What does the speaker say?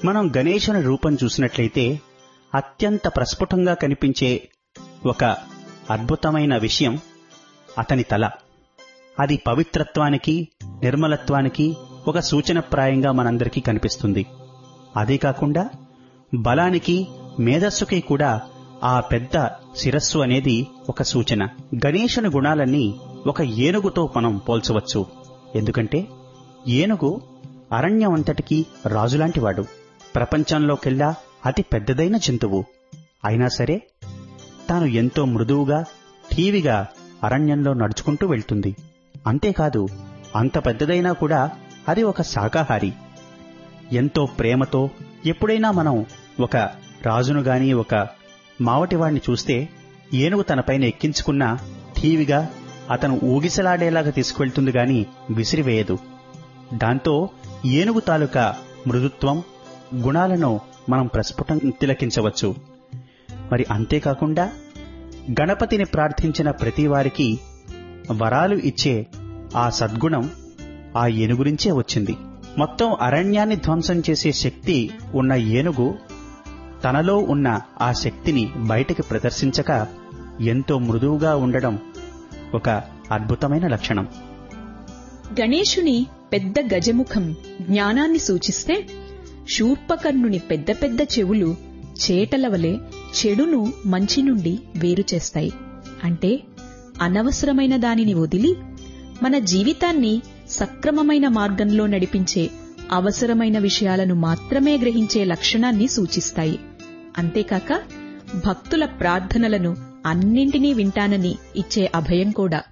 మనం గణేశుని రూపం చూసినట్లయితే అత్యంత ప్రస్ఫుటంగా కనిపించే ఒక అద్భుతమైన విషయం అతని తల అది పవిత్రత్వానికి నిర్మలత్వానికి ఒక సూచనప్రాయంగా మనందరికీ కనిపిస్తుంది అదే కాకుండా బలానికి మేధస్సుకి కూడా ఆ పెద్ద శిరస్సు అనేది ఒక సూచన గణేశుని గుణాలన్నీ ఒక ఏనుగుతో మనం పోల్చవచ్చు ఎందుకంటే ఏనుగు అరణ్యమంతటికీ రాజులాంటివాడు ప్రపంచంలోకెల్లా అతి పెద్దదైన జంతువు అయినా సరే తాను ఎంతో మృదువుగా ఠీవిగా అరణ్యంలో నడుచుకుంటూ వెళ్తుంది అంతేకాదు అంత పెద్దదైనా కూడా అది ఒక శాకాహారి ఎంతో ప్రేమతో ఎప్పుడైనా మనం ఒక రాజును గాని ఒక మావటివాడిని చూస్తే ఏనుగు తనపైన ఎక్కించుకున్న ఠీవిగా అతను ఊగిసలాడేలాగా తీసుకువెళ్తుంది గాని విసిరివేయదు దాంతో ఏనుగు తాలూకా మృదుత్వం గుణాలను మనం ప్రస్ఫుటం తిలకించవచ్చు మరి అంతేకాకుండా గణపతిని ప్రార్థించిన ప్రతి వారికి వరాలు ఇచ్చే ఆ సద్గుణం ఆ ఏనుగురించే వచ్చింది మొత్తం అరణ్యాన్ని ధ్వంసం చేసే శక్తి ఉన్న ఏనుగు తనలో ఉన్న ఆ శక్తిని బయటికి ప్రదర్శించక ఎంతో మృదువుగా ఉండడం ఒక అద్భుతమైన లక్షణం గణేశుని పెద్ద గజముఖం జ్ఞానాన్ని సూచిస్తే శూర్పకర్ణుని పెద్ద పెద్ద చెవులు చేటల వలె చెడును మంచి నుండి వేరు చేస్తాయి అంటే అనవసరమైన దానిని వదిలి మన జీవితాన్ని సక్రమమైన మార్గంలో నడిపించే అవసరమైన విషయాలను మాత్రమే గ్రహించే లక్షణాన్ని సూచిస్తాయి అంతేకాక భక్తుల ప్రార్థనలను అన్నింటినీ వింటానని ఇచ్చే అభయం కూడా